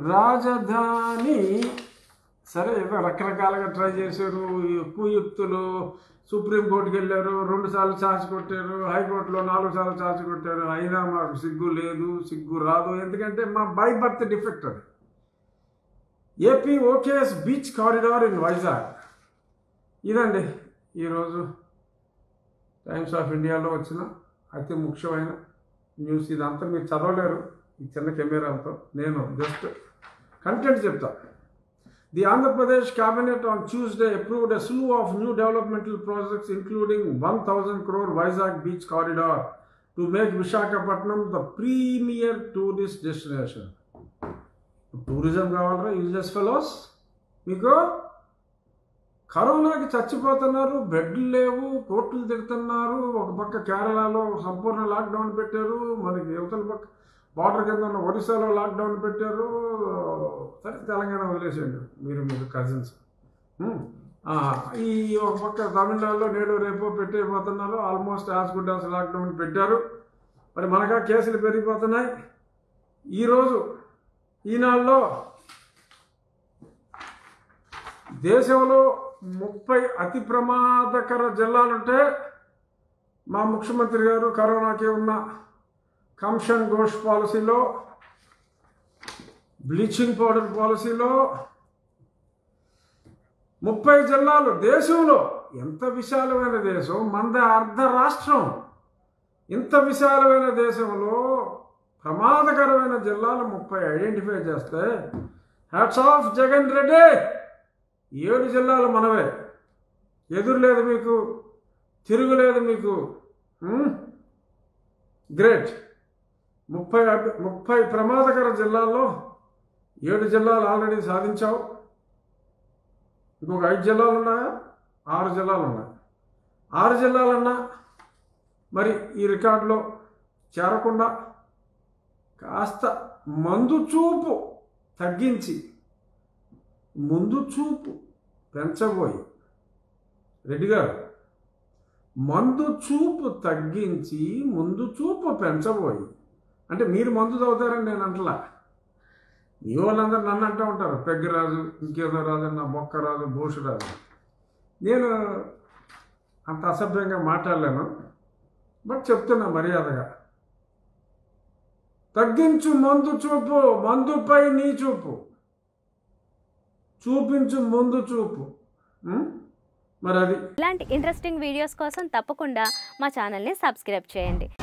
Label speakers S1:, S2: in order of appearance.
S1: రాజధాని సరే ఏదో రకరకాలుగా ట్రై చేశారు ఎక్కువ యుక్తులు సుప్రీంకోర్టుకి వెళ్ళారు రెండు సార్లు ఛార్జ్ కొట్టారు హైకోర్టులో నాలుగు సార్లు ఛార్జ్ కొట్టారు అయినా మాకు సిగ్గు లేదు సిగ్గు రాదు ఎందుకంటే మా బై బర్త్ డిఫెక్ట్ అది ఏపీ ఓకేఎస్ బీచ్ కారిడార్ ఇన్ వైజాగ్ ఇదండి ఈరోజు టైమ్స్ ఆఫ్ ఇండియాలో వచ్చిన అతి ముఖ్యమైన న్యూస్ ఇదంతా మీరు చదవలేరు ఈ చిన్న కెమెరాలతో నేను జస్ట్ కంటెంట్ చెప్తా the Andhra Pradesh cabinet on Tuesday approved a slew of new developmental projects including 1000 crore Vizag beach corridor to make Visakhapatnam the premier tourist destination. Tourism కావాలరా యూజెస్ ఫెలోస్ మీకు కరోనాకి చచ్చిపోతున్నారు బెడ్లు లేవు కోర్టులు తిడుతున్నారు ఒక పక్క కేరళలో సంపూర్ణ లాక్డౌన్ పెట్టారు మనకి యువతల పక్క బార్డర్ కింద ఉన్న ఒరిస్సాలో లాక్డౌన్ పెట్టారు సరే తెలంగాణ వదిలేసేయండి మీరు మీరు కజిన్స్ ఈ ఒక పక్క తమిళనాడులో నేడు రేపు పెట్టేయబోతున్నారు almost as good as lockdown పెట్టారు మరి మనకా కేసులు పెరిగిపోతున్నాయి ఈరోజు ఈనాడులో దేశంలో ముప్పై అతి ప్రమాదకర జిల్లాలుంటే మా ముఖ్యమంత్రి గారు కరోనాకి ఉన్న కంషన్ ఘోష్ పాలసీలో బ్లీచింగ్ పౌడర్ పాలసీలో ముప్పై జిల్లాలు దేశంలో ఎంత విశాలమైన దేశం మంద అర్ధ రాష్ట్రం ఇంత విశాలమైన దేశంలో ప్రమాదకరమైన జిల్లాలు ముప్పై ఐడెంటిఫై చేస్తే హ్యాట్స్ ఆఫ్ జగన్ రెడ్డి ఏడు జిల్లాలు మనవే ఎదురులేదు మీకు తిరుగులేదు మీకు గ్రేట్ ముప్పై అభి- ముప్పై ప్రమాదకర జిల్లాల్లో ఏడు జిల్లాలు ఆల్రెడీ సాధించావు ఇంకొక ఐదు జిల్లాలు ఉన్నాయా ఆరు జిల్లాలు ఉన్నాయి ఆరు జిల్లాలన్నా మరి ఈ రికార్డులో చేరకుండా కాస్త మందు చూపు తగ్గించి ముందు చూపు పెంచబోయి రెడ్డి గారు మందు చూపు తగ్గించి ముందు చూపు పెంచబోయి అంటే మీరు మందు తాగుతారని నేను అంటలా మీ వాళ్ళందరూ నన్ను అంటూ ఉంటారు పెగ్గరాజు ఇంకేదో రాజు నా బొక్క రాజు భూషు రాజు నేను అంత అసభ్యంగా మాట్లాడలేను బట్ చెప్తున్నా మర్యాదగా తగ్గించు మందు చూపు మందుపై నీ చూపు చూపించు ముందు చూపు ఉం? మరి అది
S2: ఇలాంటి ఇంట్రెస్టింగ్ వీడియోస్ కోసం తప్పకుండా మా ఛానల్ని సబ్స్క్రైబ్ చేయండి